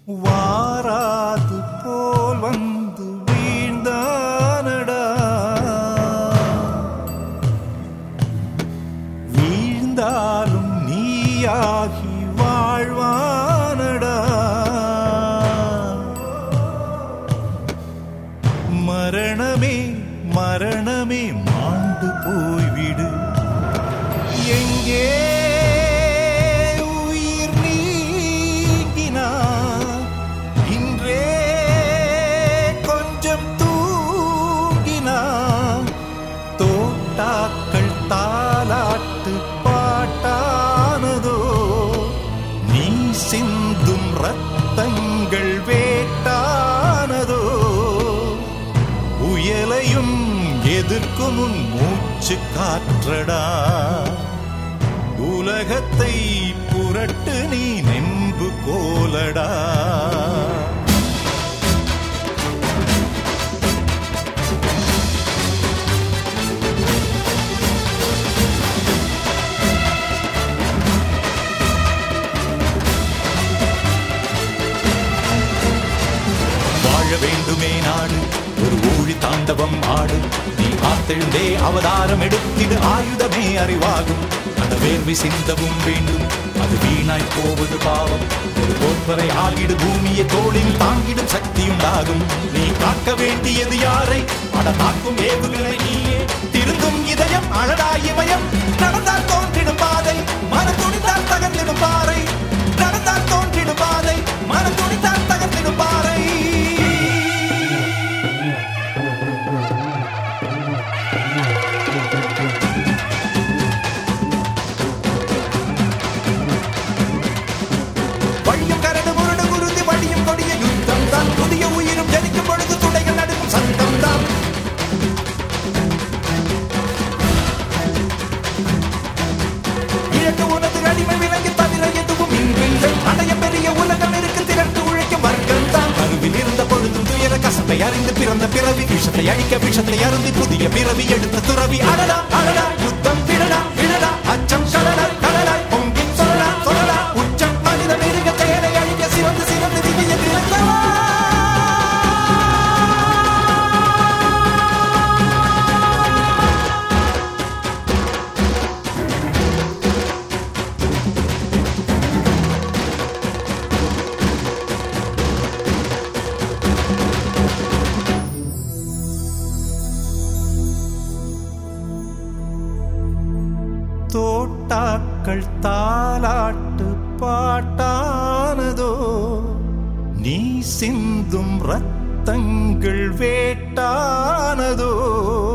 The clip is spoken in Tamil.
வாராது போல் வந்து வீழ்ந்தானடா வீழ்ந்தாலும் நீயாகி வாழ்வானடா மரணமே மரணமே மாண்டு போய்விடு எங்கே உயிர் நீங்கினா இன்றே கொஞ்சம் தூங்கினா தோட்டாக்கள் தாலாட்டு பாட்டானதோ நீ சிந்தும் ரத்தங்கள் வேட்டானதோ புயலையும் எதிர்க்கும் உன் மூச்சு காற்றடா உலகத்தை புரட்டு நீ நென்பு கோலடா வாழ வேண்டுமே நாடு ஒரு ஊழி தாண்டவம் ஆடு நீ ஆத்தெழுந்தே அவதாரம் எடுத்திடு ஆயுதமே அறிவாகும் அந்த வேர்வை சிந்தவும் வேண்டும் அது வீணாய் போவது பாவம் ஒரு போர்வரை ஆகிடு பூமியை தோளில் தாங்கிடும் சக்தி உண்டாகும் நீ காக்க வேண்டியது யாரை அட தாக்கும் ஏவுகளை நீயே திருந்தும் இதயம் அழடா இமயம் நடந்தால் தோன்றிடும் பாதை மனம் துணித்தால் தகர்ந்திடும் பாறை நடந்தால் தோன்றிடும் பாதை மனம் துணித்தால் தகர்ந்திடும் பாறை வழியும் கரடு முரடு குருதி வழியும் கொடிய யுத்தம் தான் புதிய உயிரும் ஜனிக்கும் பொழுது துடைகள் நடுக்கும் சங்கம் தான் இழக்கு உனது அடிமை விலங்கு தவிர எதுவும் இன்றில்லை அடைய பெரிய உலகம் இருக்கு திரண்டு உழைக்கும் வர்க்கம் தான் கருவில் இருந்த பொழுதும் துயர கசத்தை அறிந்து பிறந்த பிறவி விஷத்தை அழிக்க விஷத்தை அருந்தி புதிய பிறவி எடுத்த துறவி அடடா அடடா யுத்தம் விடடா விடடா அச்சம் கடலா கடலா பொங்கி சொல்லடா சொல்லடா உச்சம் மனித மிருக செயலை அழிக்க சிவந்து சிவந்து திவ்ய திறந்தவா தோட்டாக்கள் தாலாட்டு பாட்டானதோ நீ சிந்தும் ரத்தங்கள் வேட்டானதோ